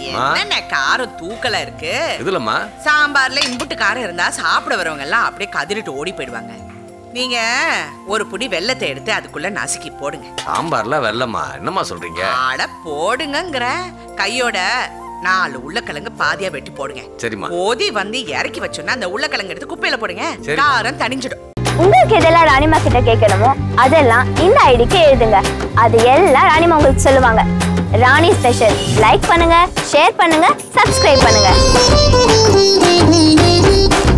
என்னென்ன காரம் தூக்கலா இருக்கு இதுலம்மா சாம்பார்ல இம்புட்டு காரம் இருந்தா சாப்பிட வரவங்க எல்லாம் அப்படியே கதிரிட்டு ஓடி போயிடுவாங்க நீங்க ஒரு புடி வெள்ளத்தை எடுத்து அதுக்குள்ள நசுக்கி போடுங்க சாம்பார்ல வெள்ளம்மா என்னம்மா சொல்றீங்க ஆட போடுங்கங்கிற கையோட நாலு உருளைக்கிழங்கு பாதியா வெட்டி போடுங்க சரிம்மா போதி வந்து இறக்கி வச்சோன்னா அந்த உருளைக்கிழங்கு எடுத்து குப்பையில போடுங்க சரி. காரம் தணிஞ்சிடும் உங்களுக்கு எதெல்லாம் ராணிமா கிட்ட கேட்கணுமோ அதெல்லாம் இந்த ஐடிக்கு எழுதுங்க அது எல்லாம் ராணிமா உங்களுக்கு சொல்லுவாங்க ராணி ஸ்பெஷல் லைக் பண்ணுங்க ஷேர் பண்ணுங்க சப்ஸ்கிரைப் பண்ணுங்க